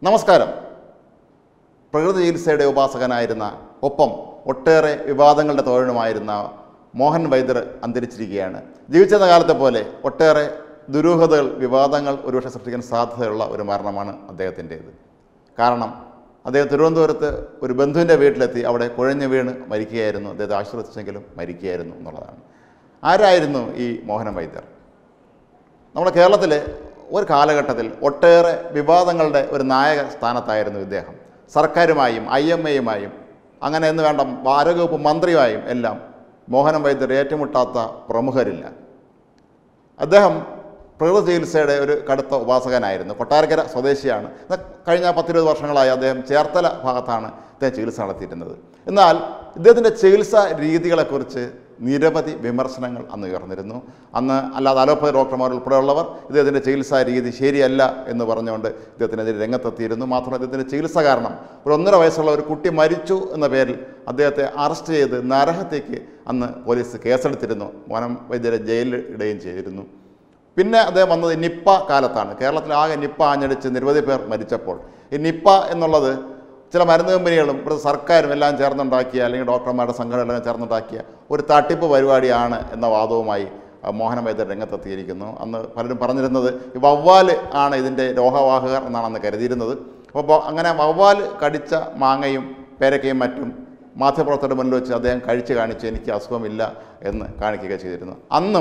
നമസ്കാരം പ്രകൃതി ചികിത്സയുടെ ഉപാസകനായിരുന്ന ഒപ്പം ഒട്ടേറെ വിവാദങ്ങളുടെ തോഴനുമായിരുന്ന മോഹൻ വൈദ്യർ അന്തരിച്ചിരിക്കുകയാണ് ജീവിച്ചിരുന്ന കാലത്തെ പോലെ ഒട്ടേറെ ദുരൂഹതകൾ വിവാദങ്ങൾ ഒരുപക്ഷെ സൃഷ്ടിക്കാൻ സാധ്യതയുള്ള ഒരു മരണമാണ് അദ്ദേഹത്തിൻ്റേത് കാരണം അദ്ദേഹം തിരുവനന്തപുരത്ത് ഒരു ബന്ധുവിൻ്റെ വീട്ടിലെത്തി അവിടെ കുഴഞ്ഞു വീണ് മരിക്കുകയായിരുന്നു അദ്ദേഹത്തെ ആശ്വസിച്ചെങ്കിലും മരിക്കുകയായിരുന്നു എന്നുള്ളതാണ് ആരായിരുന്നു ഈ മോഹൻ വൈദ്യർ നമ്മുടെ കേരളത്തിലെ ഒരു കാലഘട്ടത്തിൽ ഒട്ടേറെ വിവാദങ്ങളുടെ ഒരു നായക സ്ഥാനത്തായിരുന്നു ഇദ്ദേഹം സർക്കാരുമായും ഐ എം എയുമായും അങ്ങനെ എന്ന് വേണ്ട ആരോഗ്യവകുപ്പ് മന്ത്രിയുമായും എല്ലാം മോഹനം വൈദ്യർ ഏറ്റുമുട്ടാത്ത പ്രമുഖരില്ല അദ്ദേഹം പ്രകൃതി ചികിത്സയുടെ ഒരു കടുത്ത ഉപാസകനായിരുന്നു കൊട്ടാരക്കര സ്വദേശിയാണ് എന്നാൽ കഴിഞ്ഞ പത്തിരുപത് വർഷങ്ങളായി അദ്ദേഹം ചേർത്തല ഭാഗത്താണ് ഇദ്ദേഹം ചികിത്സ നടത്തിയിരുന്നത് എന്നാൽ ഇദ്ദേഹത്തിൻ്റെ ചികിത്സാ രീതികളെക്കുറിച്ച് നിരവധി വിമർശനങ്ങൾ അന്ന് ഉയർന്നിരുന്നു അന്ന് അല്ലാതെ അലോപ്പതി ഡോക്ടർമാർ ഉൾപ്പെടെയുള്ളവർ ഇദ്ദേഹത്തിൻ്റെ ചികിത്സാ രീതി ശരിയല്ല എന്ന് പറഞ്ഞുകൊണ്ട് ഇദ്ദേഹത്തിനെതിരെ രംഗത്തെത്തിയിരുന്നു മാത്രമല്ല ഇദ്ദേഹത്തിൻ്റെ ചികിത്സ കാരണം ഒരു ഒന്നര വയസ്സുള്ള ഒരു കുട്ടി മരിച്ചു എന്ന പേരിൽ അദ്ദേഹത്തെ അറസ്റ്റ് ചെയ്ത് നരഹത്യയ്ക്ക് അന്ന് പോലീസ് കേസെടുത്തിരുന്നു മോനം വൈദ്യരെ ജയിലിൽ ഇടുകയും ചെയ്തിരുന്നു പിന്നെ അദ്ദേഹം വന്നത് നിപ്പ കാലത്താണ് കേരളത്തിൽ ആകെ നിപ്പ ആഞ്ഞടിച്ച് നിരവധി പേർ മരിച്ചപ്പോൾ ഈ നിപ്പ എന്നുള്ളത് ചില മരുന്ന് കമ്പനികളും ഇവിടുത്തെ സർക്കാരും എല്ലാം ചേർന്നുണ്ടാക്കിയ അല്ലെങ്കിൽ ഡോക്ടർമാരുടെ സംഘടനകളും ചേർന്നുണ്ടാക്കിയ ഒരു തട്ടിപ്പ് പരിപാടിയാണ് എന്ന വാദവുമായി അഹ് മോഹന വൈദ്യർ രംഗത്തെത്തിയിരിക്കുന്നു അന്ന് പലരും പറഞ്ഞിരുന്നത് ഈ വവ്വാൽ ആണ് ഇതിൻ്റെ രോഗവാഹകർ എന്നാണ് അന്ന് കരുതിയിരുന്നത് അപ്പോൾ അങ്ങനെ വവ്വാൽ കടിച്ച മാങ്ങയും പേരക്കയും മറ്റും മാധ്യമപ്രവർത്തകരുടെ മുന്നിൽ വെച്ച് അദ്ദേഹം കഴിച്ച് കാണിച്ച് എനിക്ക് അസുഖമില്ല എന്ന് കാണിക്കുക ചെയ്തിരുന്നു അന്നും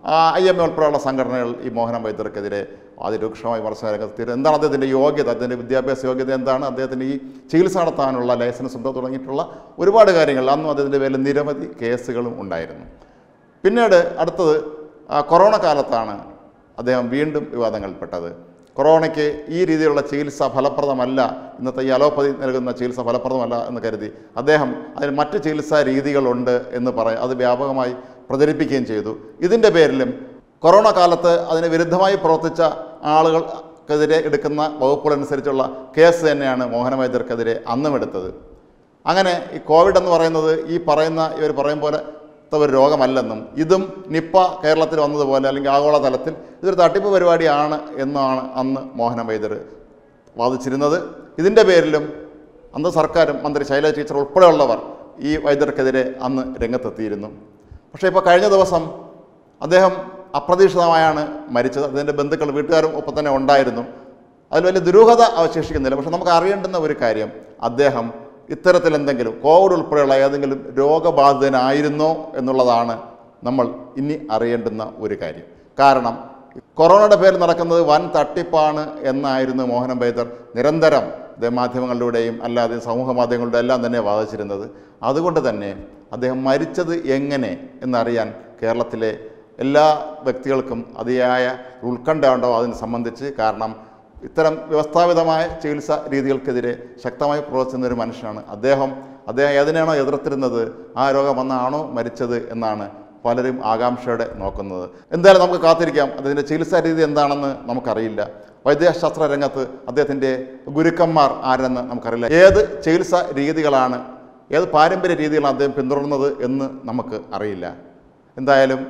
ഐ എം എ ഉൾപ്പെടെയുള്ള സംഘടനകൾ ഈ മോഹനം വൈദ്യർക്കെതിരെ അതിരൂക്ഷമായി വിമർശന രംഗത്ത് എന്താണ് അദ്ദേഹത്തിൻ്റെ യോഗ്യത അദ്ദേഹത്തിൻ്റെ വിദ്യാഭ്യാസ യോഗ്യത എന്താണ് അദ്ദേഹത്തിന് ഈ ചികിത്സ നടത്താനുള്ള ലൈസൻസ് ഉണ്ടോ തുടങ്ങിയിട്ടുള്ള ഒരുപാട് കാര്യങ്ങൾ അന്നും അദ്ദേഹത്തിൻ്റെ പേരിൽ നിരവധി കേസുകളും ഉണ്ടായിരുന്നു പിന്നീട് അടുത്തത് ആ, കൊറോണ കാലത്താണ് അദ്ദേഹം വീണ്ടും വിവാദങ്ങളിൽപ്പെട്ടത് കൊറോണയ്ക്ക് ഈ രീതിയിലുള്ള ചികിത്സ ഫലപ്രദമല്ല ഇന്നത്തെ ഈ അലോപ്പതി നൽകുന്ന ചികിത്സ ഫലപ്രദമല്ല എന്ന് കരുതി അദ്ദേഹം അതിന് മറ്റ് ചികിത്സാ രീതികളുണ്ട് എന്ന് പറയും അത് വ്യാപകമായി പ്രചരിപ്പിക്കുകയും ചെയ്തു ഇതിൻ്റെ പേരിലും കൊറോണ കാലത്ത് അതിന് വിരുദ്ധമായി പ്രവർത്തിച്ച ആളുകൾക്കെതിരെ എടുക്കുന്ന വകുപ്പുകളനുസരിച്ചുള്ള കേസ് തന്നെയാണ് മോഹന വൈദ്യർക്കെതിരെ അന്നും എടുത്തത് അങ്ങനെ ഈ കോവിഡ് എന്ന് പറയുന്നത് ഈ പറയുന്ന ഇവർ പറയും പോലെ ത്തെ ഒരു രോഗമല്ലെന്നും ഇതും നിപ്പ കേരളത്തിൽ വന്നതുപോലെ അല്ലെങ്കിൽ ആഗോളതലത്തിൽ ഇതൊരു തട്ടിപ്പ് പരിപാടിയാണ് എന്നാണ് അന്ന് മോഹന വൈദ്യർ വാദിച്ചിരുന്നത് ഇതിൻ്റെ പേരിലും അന്ന് സർക്കാരും മന്ത്രി ശൈലജ ടീച്ചർ ഉൾപ്പെടെയുള്ളവർ ഈ വൈദ്യർക്കെതിരെ അന്ന് രംഗത്തെത്തിയിരുന്നു പക്ഷേ ഇപ്പോൾ കഴിഞ്ഞ ദിവസം അദ്ദേഹം അപ്രതീക്ഷിതമായാണ് മരിച്ചത് അതിൻ്റെ ബന്ധുക്കൾ വീട്ടുകാരും ഒപ്പം തന്നെ ഉണ്ടായിരുന്നു അതിൽ വലിയ ദുരൂഹത അവശേഷിക്കുന്നില്ല പക്ഷെ നമുക്ക് അറിയേണ്ടുന്ന ഒരു കാര്യം അദ്ദേഹം ഇത്തരത്തിൽ എന്തെങ്കിലും കോവിഡ് ഉൾപ്പെടെയുള്ള ഏതെങ്കിലും രോഗബാധിതനായിരുന്നോ എന്നുള്ളതാണ് നമ്മൾ ഇനി അറിയേണ്ടുന്ന ഒരു കാര്യം കാരണം കൊറോണയുടെ പേരിൽ നടക്കുന്നത് വൻ തട്ടിപ്പാണ് എന്നായിരുന്നു മോഹൻ ബൈദർ നിരന്തരം അദ്ദേഹം മാധ്യമങ്ങളിലൂടെയും അല്ലാതെ സമൂഹ മാധ്യമങ്ങളിലൂടെ എല്ലാം തന്നെ വാദിച്ചിരുന്നത് അതുകൊണ്ട് തന്നെ അദ്ദേഹം മരിച്ചത് എങ്ങനെ എന്നറിയാൻ കേരളത്തിലെ എല്ലാ വ്യക്തികൾക്കും അതിയായ ഉത്കണ്ഠ ഉണ്ടോ അതിനെ സംബന്ധിച്ച് കാരണം ഇത്തരം വ്യവസ്ഥാപിതമായ ചികിത്സാ രീതികൾക്കെതിരെ ശക്തമായി പ്രവർത്തിക്കുന്ന ഒരു മനുഷ്യനാണ് അദ്ദേഹം അദ്ദേഹം ഏതിനാണോ എതിർത്തിരുന്നത് ആ രോഗം വന്നാണോ മരിച്ചത് എന്നാണ് പലരും ആകാംക്ഷയോടെ നോക്കുന്നത് എന്തായാലും നമുക്ക് കാത്തിരിക്കാം അതിൻ്റെ ചികിത്സാ രീതി എന്താണെന്ന് നമുക്കറിയില്ല വൈദ്യശാസ്ത്ര രംഗത്ത് അദ്ദേഹത്തിൻ്റെ ഗുരുക്കന്മാർ ആരെന്ന് നമുക്കറിയില്ല ഏത് ചികിത്സാ രീതികളാണ് ഏത് പാരമ്പര്യ രീതികളാണ് അദ്ദേഹം പിന്തുടർന്നത് എന്ന് നമുക്ക് അറിയില്ല എന്തായാലും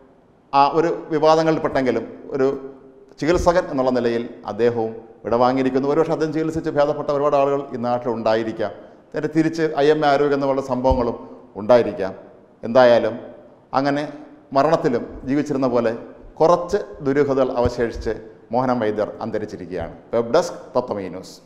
ആ ഒരു വിവാദങ്ങളിൽപ്പെട്ടെങ്കിലും ഒരു ചികിത്സകൻ എന്നുള്ള നിലയിൽ അദ്ദേഹവും വിടവാങ്ങിയിരിക്കുന്നു ഒരുപക്ഷെ അദ്ദേഹം ചികിത്സിച്ച് ഭേദപ്പെട്ട ഒരുപാട് ആളുകൾ ഈ നാട്ടിൽ ഉണ്ടായിരിക്കാം എന്നിട്ട് തിരിച്ച് ഐ എം എ ആരോഗ്യം എന്നുള്ള സംഭവങ്ങളും ഉണ്ടായിരിക്കാം എന്തായാലും അങ്ങനെ മരണത്തിലും ജീവിച്ചിരുന്ന പോലെ കുറച്ച് ദുരൂഹതകൾ അവശേഷിച്ച് മോഹനം വൈദ്യർ അന്തരിച്ചിരിക്കുകയാണ് web desk Tatwamayi news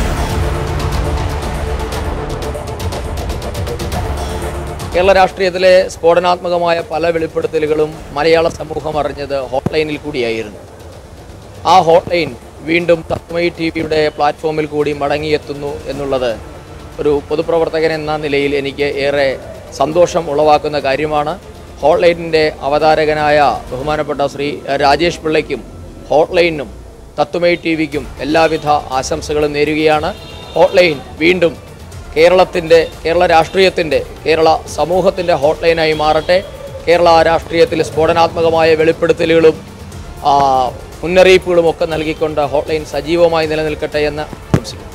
Kerala രാഷ്ട്രീയത്തിലെ സ്ഫോടനാത്മകമായ പല വെളിപ്പെടുത്തലുകളും മലയാള സമൂഹം അറിഞ്ഞത് ഹോട്ട്ലൈനിൽ കൂടിയായിരുന്നു ആ ഹോട്ട്ലൈൻ വീണ്ടും തത്മയി ടി വിയുടെ പ്ലാറ്റ്ഫോമിൽ കൂടി മടങ്ങിയെത്തുന്നു എന്നുള്ളത് ഒരു പൊതുപ്രവർത്തകൻ എന്ന നിലയിൽ എനിക്ക് ഏറെ സന്തോഷം ഉളവാക്കുന്ന കാര്യമാണ് ഹോട്ട്ലൈനിൻ്റെ അവതാരകനായ ബഹുമാനപ്പെട്ട ശ്രീ രാജേഷ് പിള്ളയ്ക്കും ഹോട്ട്ലൈനും തത്വമയി ടി വിക്കും എല്ലാവിധ ആശംസകളും നേരുകയാണ് ഹോട്ട്ലൈൻ വീണ്ടും കേരളത്തിൻ്റെ കേരള രാഷ്ട്രീയത്തിൻ്റെ കേരള സമൂഹത്തിൻ്റെ ഹോട്ട്ലൈനായി മാറട്ടെ കേരള രാഷ്ട്രീയത്തിൽ സ്ഫോടനാത്മകമായ വെളിപ്പെടുത്തലുകളും ആ, മുന്നറിയിപ്പുകളും ഒക്കെ നൽകിക്കൊണ്ട് ഹോട്ട്ലൈൻ സജീവമായി നിലനിൽക്കട്ടെ എന്ന് ആശംസിക്കുന്നു